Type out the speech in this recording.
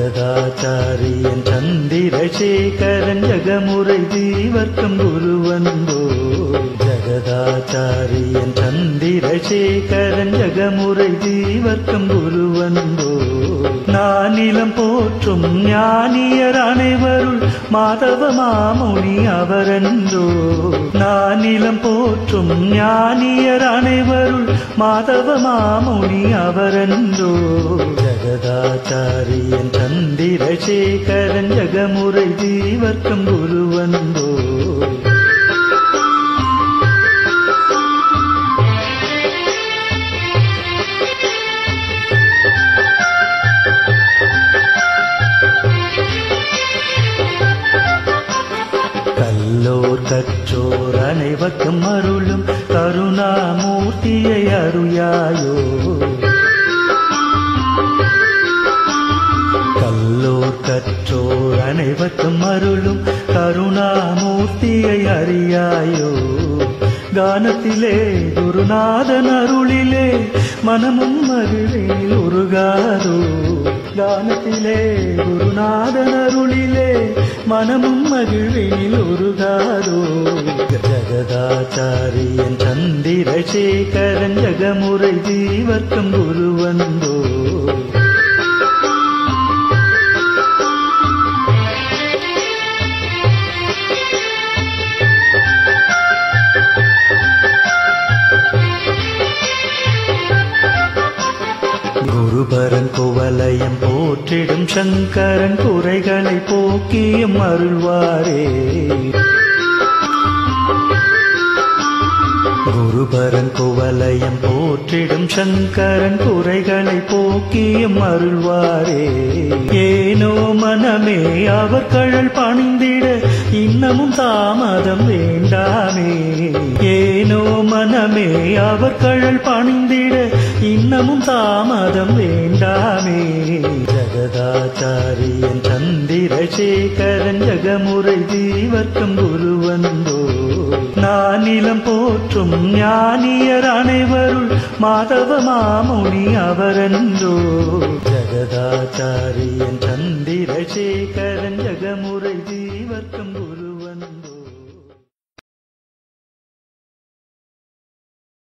ஜகதாச்சாரியன் சந்திரசேகரன் ஜகமுறை தீவர்க்கம் குருவந்தோ ஜகதாச்சாரியன் சந்திரசேகரன் ஜகமுறை தீவர்க்கம் குருவந்தோ நானிலம் போற்றும் ஞானியர் அனைவருள் மாதவ மாமுனி அவரன்றோ நானிலம் போற்றும் ஞானியர் அனைவருள் மாதவ மாமுனி அவரன்றோ ஜகதாச்சாரியன் சந்திரசேகரன் ஜகமுறை தீவர்க்கம் குருவந்தோ கல்லோர் கற்றோர் அனைவர்க்கும் அருளும் கருணாமூர்த்தியை அருயாயோ கல்லோர் கற்றோர் அனைவர்க்கும் அருளும் கருணாமூர்த்தியை அறியாயோ கானத்திலே குருநாதன் அருளிலே மனமும் மகிழில் உருகாதோ கானத்திலே குருநாதன் அருளிலே மனமும் மகிழ்வில் உருகாதோ ஜகதாச்சாரியன் சந்திரசேகரன் ஜகமுறை தீவர்க்கம் குருவந்தோ குருபரன் குவலயம் போற்றிடும் சங்கரன் குறைகளை போக்கியும் அருள்வாரே குருபரன் குவலயம் போற்றிடும் சங்கரன் குறைகளை போக்கியும் அருள்வாரே ஏனோ மனமே அவர் கழல் பணிந்திட இன்னமும் தாமதம் வேண்டாமே ஏனோ மனமே அவர் கழல் பணிந்திட இன்னமும் தாமதம் வேண்டாமே ஜகதாச்சாரியன் சந்திரசேகரன் ஜகமுறை தீவர்க்கம் குருவந்தோ நானிலம் போற்றும் ஞானியர் அனைவருள் மாதவ மாமுனி அவரன்றோ ஜகதாச்சாரியன் சந்திரசேகரன் ஜகமுறை தீவர்க்கம் குரு